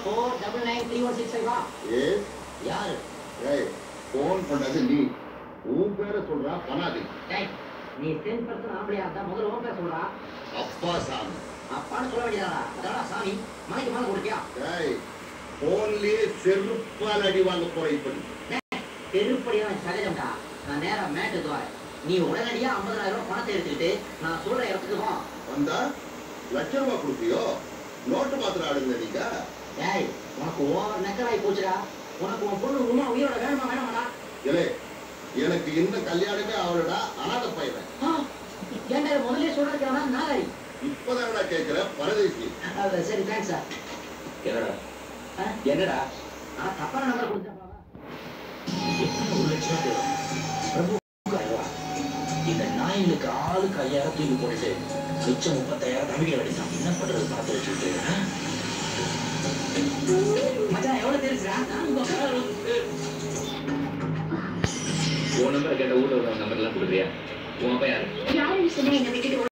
Four double nine three one six ஃபைவா ஏ யாரு ஏய் ஃபோன் பண்ணது நீ உன் பேரை சொல்றா பணாதி டேய் நீ டென் பர்சன்ட் ஆம்பளையா இருந்தா முதல்ல உன் பேர் சொல்றா அப்பா சாமி அப்பான்னு சொல்ல வேண்டியதாடா அதாடா சாமி மலைக்கு மேல கொடுக்கியா ஏய் போன்லயே செருப்பால் அடி வாங்க போற இப்ப நீ. பெருப்படியா சகஜம்டா நான் நேரா மேட்டுக்கு வரேன் நீ உடனடியா ஐம்பதாயிரம் ரூபாய் பணத்தை எடுத்துக்கிட்டு நான் சொல்ற இடத்துக்கு வா வந்தா லட்ச ரூபாய் கொடுப்பியோ நோட்டு மாத்திர ஆளுங்க நீங்க டேய் உனக்கு ஓவர் நெக்கலாய் போச்சுடா உனக்கு உன் பொண்ணு உமா உயிரோட வேணுமா வேணாமாடா ஏலே எனக்கு இன்னும் கல்யாணமே அவளடா அனாத பையன் ஆ, ஏன்டா இதை முதல்லயே சொல்றதுக்கு நாகாரி இப்பதான் நான் கேட்கிறேன் பரதேசி அது சரி தேங்க்ஸ் சார் என்னடா ஆ? என்னடா நான் தப்பான நம்பர் கொடுத்தேன் எத்தனை ஒரு லட்சம் தேவை பிரபு ஐயா, இந்த நாய்களுக்கு ஆளுக்கு ஐயாயிரம் தூக்கி போட்டுட்டு மிச்சம் முப்பத்தாயிரம் தமிழ் அடித்தான் என்ன பண்றது பார்த்து வச்சுட்டு ஆ? மச்சான் எவ்வளவு தெரிஞ்சுடா உன் நம்பர் கேட்ட ஊர்ல ஒரு நம்பர்லாம் கொடுக்குறியா உன் அப்பா யாரு யாருன்னு சொன்னா என்னை விட்டுட்டு